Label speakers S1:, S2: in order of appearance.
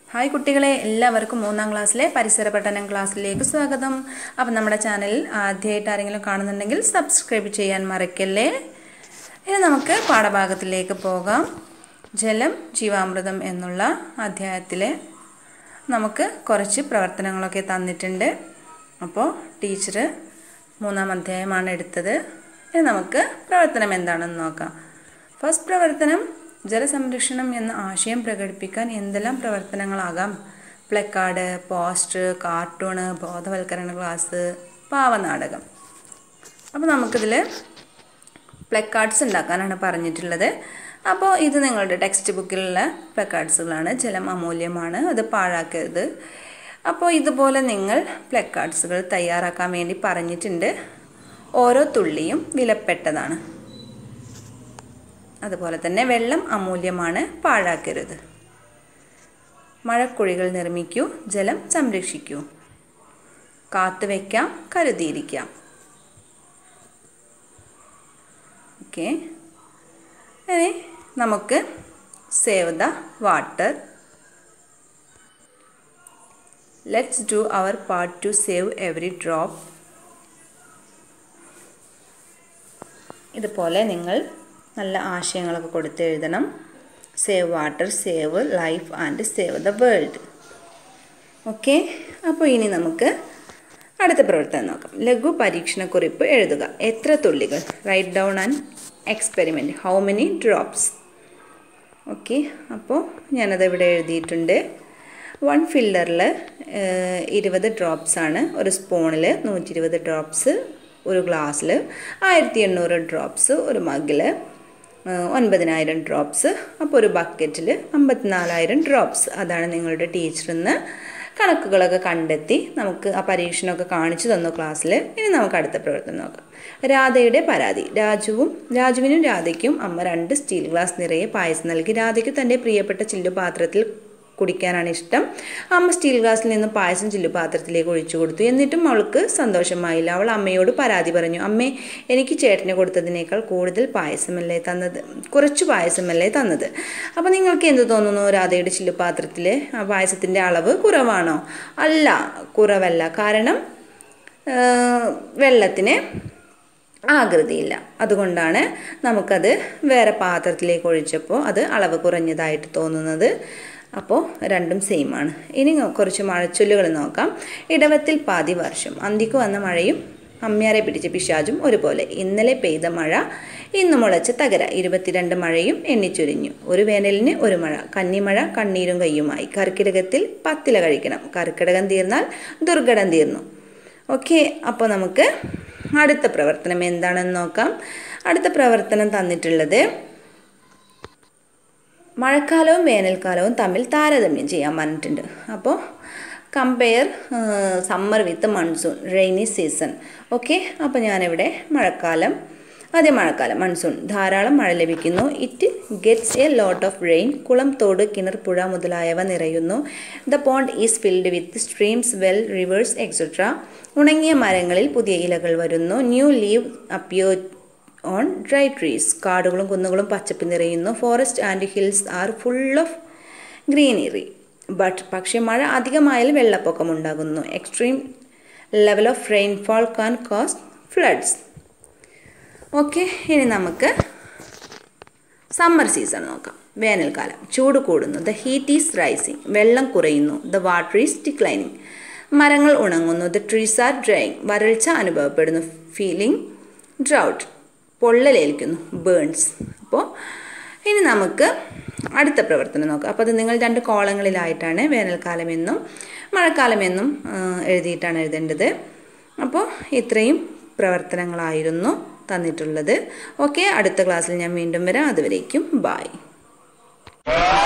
S1: hi കുട്ടികളെ എല്ലാവർക്കും മൂന്നാം ക്ലാസ്സിലെ പരിസര പഠനം ക്ലാസ്സിലേക്ക് സ്വാഗതം അപ്പം നമ്മുടെ ചാനലിൽ ആദ്യമായിട്ട് ആരെങ്കിലും കാണുന്നുണ്ടെങ്കിൽ സബ്സ്ക്രൈബ് ചെയ്യാൻ മറക്കല്ലേ ഇനി നമുക്ക് പാഠഭാഗത്തിലേക്ക് പോകാം ജലം ജീവാമൃതം എന്നുള്ള അധ്യായത്തിലെ നമുക്ക് കുറച്ച് പ്രവർത്തനങ്ങളൊക്കെ തന്നിട്ടുണ്ട് അപ്പോൾ ടീച്ചർ മൂന്നാം അധ്യായമാണ് എടുത്തത് ഇനി നമുക്ക് പ്രവർത്തനം എന്താണെന്ന് നോക്കാം ഫസ്റ്റ് പ്രവർത്തനം ജലസംരക്ഷണം എന്ന ആശയം പ്രകടിപ്പിക്കാൻ എന്തെല്ലാം പ്രവർത്തനങ്ങളാകാം പ്ലക്കാർഡ് പോസ്റ്റർ കാർട്ടൂണ് ബോധവൽക്കരണ ക്ലാസ് പാവനാടകം അപ്പോൾ നമുക്കിതിൽ പ്ലക്കാർഡ്സ് ഉണ്ടാക്കാനാണ് പറഞ്ഞിട്ടുള്ളത് അപ്പോൾ ഇത് നിങ്ങളുടെ ടെക്സ്റ്റ് ബുക്കിലുള്ള പ്ലക്കാർഡ്സുകളാണ് ജലം അമൂല്യമാണ് അത് പാഴാക്കരുത് അപ്പോൾ ഇതുപോലെ നിങ്ങൾ പ്ലക്കാർഡ്സുകൾ തയ്യാറാക്കാൻ വേണ്ടി പറഞ്ഞിട്ടുണ്ട് ഓരോ തുള്ളിയും വിലപ്പെട്ടതാണ് അതുപോലെ തന്നെ വെള്ളം അമൂല്യമാണ് പാഴാക്കരുത് മഴക്കുഴികൾ നിർമ്മിക്കൂ ജലം സംരക്ഷിക്കൂ കാത്തുവെക്കാം കരുതിയിരിക്കാം ഓക്കെ ഇനി നമുക്ക് save the water let's do our part to save every drop ഇതുപോലെ നിങ്ങൾ നല്ല ആശയങ്ങളൊക്കെ കൊടുത്ത് എഴുതണം save water save life and save the world okay അപ്പോൾ ഇനി നമുക്ക് അടുത്ത പ്രവർത്തനം നോക്കാം ലഘു പരീക്ഷണക്കുറിപ്പ് എഴുതുക എത്ര തുള്ളികൾ write down and experiment how many drops okay അപ്പോൾ ഞാനത് ഇവിടെ എഴുതിയിട്ടുണ്ട് വൺ ഫില്ലറിൽ ഇരുപത് ഡ്രോപ്സ് ആണ് ഒരു സ്പൂണിൽ നൂറ്റി ഇരുപത് ഡ്രോപ്സ് ഒരു ഗ്ലാസ്സിൽ ആയിരത്തി എണ്ണൂറ് ഡ്രോപ്സ് ഒരു മഗ്ഗിൽ ഒൻപതിനായിരം ഡ്രോപ്സ് അപ്പോൾ ഒരു ബക്കറ്റിൽ അമ്പത്തിനാലായിരം ഡ്രോപ്സ് അതാണ് നിങ്ങളുടെ ടീച്ചറിൽ നിന്ന് കണക്കുകളൊക്കെ കണ്ടെത്തി നമുക്ക് ആ പരീക്ഷണമൊക്കെ കാണിച്ചു തന്നു ക്ലാസ്സിൽ ഇനി നമുക്ക് അടുത്ത പ്രവർത്തനം നോക്കാം രാധയുടെ പരാതി രാജുവും രാജുവിനും രാധയ്ക്കും അമ്മ രണ്ട് സ്റ്റീൽ ഗ്ലാസ് നിറയെ പായസം നൽകി രാധയ്ക്ക് തൻ്റെ പ്രിയപ്പെട്ട ചില്ലുപാത്രത്തിൽ കുടിക്കാനാണ് ഇഷ്ടം അമ്മ സ്റ്റീൽ ഗ്ലാസ്സിൽ നിന്ന് പായസം ചില്ലുപാത്രത്തിലേക്ക് ഒഴിച്ചു കൊടുത്തു എന്നിട്ടും അവൾക്ക് സന്തോഷമായില്ല അവൾ അമ്മയോട് പരാതി പറഞ്ഞു അമ്മേ എനിക്ക് ചേട്ടന് കൊടുത്തതിനേക്കാൾ കൂടുതൽ പായസമല്ലേ തന്നത് കുറച്ച് പായസമല്ലേ തന്നത് അപ്പോൾ നിങ്ങൾക്ക് എന്ത് തോന്നുന്നു രാധയുടെ ചില്ലുപാത്രത്തിൽ ആ പായസത്തിൻ്റെ അളവ് കുറവാണോ അല്ല കുറവല്ല കാരണം വെള്ളത്തിന് ആകൃതിയില്ല അതുകൊണ്ടാണ് നമുക്കത് വേറെ പാത്രത്തിലേക്ക് ഒഴിച്ചപ്പോൾ അത് അളവ് കുറഞ്ഞതായിട്ട് തോന്നുന്നത് അപ്പോൾ രണ്ടും സെയിം ആണ് ഇനി കുറച്ച് മഴച്ചൊല്ലുകൾ നോക്കാം ഇടവത്തിൽ പാതി വർഷം അന്തിക്ക് വന്ന മഴയും അമ്മ്യാരെ പിടിച്ച പിശാചും ഒരുപോലെ ഇന്നലെ പെയ്ത മഴ ഇന്ന് മുളച്ച് തകര ഇരുപത്തിരണ്ട് മഴയും എണ്ണിച്ചൊരിഞ്ഞു ഒരു വേനലിന് ഒരു മഴ കന്നിമഴ കണ്ണീരും കയ്യുമായി കർക്കിടകത്തിൽ പത്തില കഴിക്കണം കർക്കിടകം തീർന്നാൽ ദുർഘടം തീർന്നു ഓക്കെ അപ്പോൾ നമുക്ക് അടുത്ത പ്രവർത്തനം എന്താണെന്ന് നോക്കാം അടുത്ത പ്രവർത്തനം തന്നിട്ടുള്ളത് മഴക്കാലവും വേനൽക്കാലവും തമ്മിൽ താരതമ്യം ചെയ്യാൻ പറഞ്ഞിട്ടുണ്ട് അപ്പോൾ compare summer with monsoon rainy season okay അപ്പോൾ ഞാനിവിടെ മഴക്കാലം ആദ്യം മഴക്കാലം മൺസൂൺ ധാരാളം മഴ ലഭിക്കുന്നു it gets a lot of rain കുളം തോട് കിണർ പുഴ മുതലായവ നിറയുന്നു the pond is filled with streams well rivers etcetera ഉണങ്ങിയ മരങ്ങളിൽ പുതിയ ഇലകൾ വരുന്നു new leave appear on dry trees കാടുകളും കുന്നുകളും പച്ചപ്പ് നിറയുന്നു forest and hills are full of greenery but പക്ഷേ മഴ അധികമായാൽ വെള്ളപ്പൊക്കം ഉണ്ടാകുന്നു extreme level of rainfall can cause floods okay ഇനി നമുക്ക് സമ്മർ സീസൺ നോക്കാം വേനൽക്കാലം ചൂട് കൂടുന്നു ദ ഹീറ്റ് ഈസ് റൈസിങ് വെള്ളം കുറയുന്നു ദ വാട്ടർ ഈസ് ഡിക്ലൈനിങ് മരങ്ങൾ ഉണങ്ങുന്നു ദ ട്രീസ് ആർ ഡ്രൈങ് വരൾച്ച അനുഭവപ്പെടുന്നു ഫീലിംഗ് ഡ്രൗട്ട് പൊള്ളലേൽക്കുന്നു ബേൺസ് അപ്പോൾ ഇനി നമുക്ക് അടുത്ത പ്രവർത്തനം നോക്കാം അപ്പോൾ അത് നിങ്ങൾ രണ്ട് കോളങ്ങളിലായിട്ടാണ് വേനൽക്കാലമെന്നും മഴക്കാലമെന്നും എഴുതിയിട്ടാണ് എഴുതേണ്ടത് അപ്പോൾ ഇത്രയും പ്രവർത്തനങ്ങളായിരുന്നു തന്നിട്ടുള്ളത് ഓക്കെ അടുത്ത ക്ലാസ്സിൽ ഞാൻ വീണ്ടും വരാം അതുവരേക്കും ബായ്